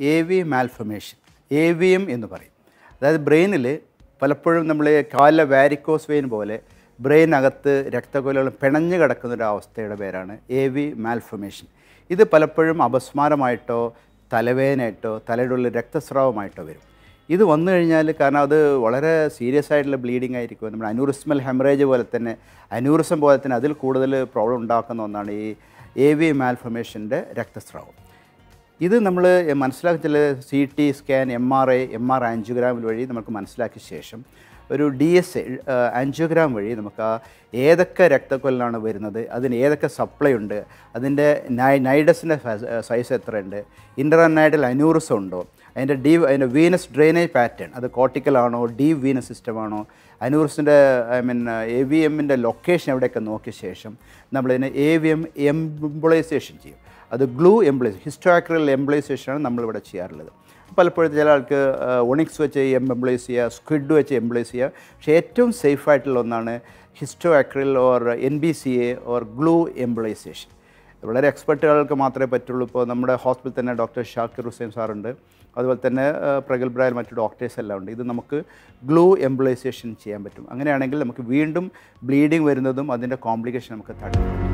A V malformation A V M എന്ന് പറയും അതായത് ബ്രെയിനിൽ പലപ്പോഴും നമ്മൾ കാലിലെ വാരിക്കോസ് വെയിൻ പോലെ ബ്രെയിനകത്ത് രക്തക്കൊലകൾ പിണഞ്ഞു കിടക്കുന്ന ഒരു അവസ്ഥയുടെ പേരാണ് എ വി മാൽഫമേഷൻ ഇത് പലപ്പോഴും അപസ്മാരമായിട്ടോ തലവേദനയായിട്ടോ തലയുടെ ഉള്ളിൽ രക്തസ്രാവമായിട്ടോ വരും ഇത് വന്നു കഴിഞ്ഞാൽ കാരണം അത് വളരെ സീരിയസ് ആയിട്ടുള്ള ബ്ലീഡിംഗ് ആയിരിക്കും നമ്മുടെ അനൂറിസ്മൽ ഹെമറേജ് പോലെ തന്നെ അനൂറിസം പോലെ തന്നെ അതിൽ കൂടുതൽ പ്രോബ്ലം ഉണ്ടാക്കുന്ന ഒന്നാണ് ഈ എ വി മാൽഫമേഷൻ്റെ രക്തസ്രാവം ഇത് നമ്മൾ മനസ്സിലാക്കി ചില C T scan M R I M R ആൻജിയോഗ്രാമിൽ വഴി നമുക്ക് മനസ്സിലാക്കിയ ശേഷം ഒരു ഡി എസ് എ ആൻജിയോഗ്രാം വഴി നമുക്ക് ആ ഏതൊക്കെ രക്തക്കൊല്ലാണ് വരുന്നത് അതിന് ഏതൊക്കെ സപ്ലൈ ഉണ്ട് അതിൻ്റെ നൈ നൈഡസിൻ്റെ സൈസ് എത്രയുണ്ട് ഇൻ്റർനൈഡൽ അനൂറിസം ഉണ്ടോ അതിൻ്റെ ഡീ അതിൻ്റെ വീനസ് ഡ്രെയിനേജ് പാറ്റേൺ അത് കോർട്ടിക്കലാണോ ഡീപ് വീനസ് സിസ്റ്റമാണോ അനൂറിസിൻ്റെ ഐ മീൻ എ വി എമ്മിൻ്റെ ലൊക്കേഷൻ എവിടെയൊക്കെ നോക്കിയ ശേഷം നമ്മളിതിനെ എ വി എം എംബ്ലൈസേഷൻ ചെയ്യും അത് ഗ്ലൂ എംബ്ലൈസ് ഹിസ്റ്റോക്രൽ എംബ്ലൈസേഷനാണ് നമ്മളിവിടെ ചെയ്യാറുള്ളത് പലപ്പോഴും ചില ആൾക്ക് ഒണിക്സ് വെച്ച് എം എംപ്ലോയ്സ് ചെയ്യുക സ്ക്വിഡ് വെച്ച് എംപ്ലോയ്സ് ചെയ്യുക പക്ഷേ ഏറ്റവും സേഫ് ആയിട്ടുള്ള ഒന്നാണ് histo acryl or N B C A or glue embolisation വളരെ എക്സ്പെർട്ടുകൾക്ക് മാത്രമേ പറ്റുള്ളൂ ഇപ്പോൾ നമ്മുടെ ഹോസ്പിറ്റലിൽ തന്നെ ഡോക്ടർ ഷാക്കിർ ഹുസൈൻ സാറുണ്ട് അതുപോലെ തന്നെ ആ, പ്രഗത്ഭരായ മറ്റു ഡോക്ടേഴ്സ് എല്ലാം ഉണ്ട് ഇത് നമുക്ക് ഗ്ലൂ എംപ്ലോയിസേഷൻ ചെയ്യാൻ പറ്റും അങ്ങനെയാണെങ്കിൽ നമുക്ക് വീണ്ടും ബ്ലീഡിങ് വരുന്നതും അതിൻ്റെ കോംപ്ലിക്കേഷൻ നമുക്ക് തടയാം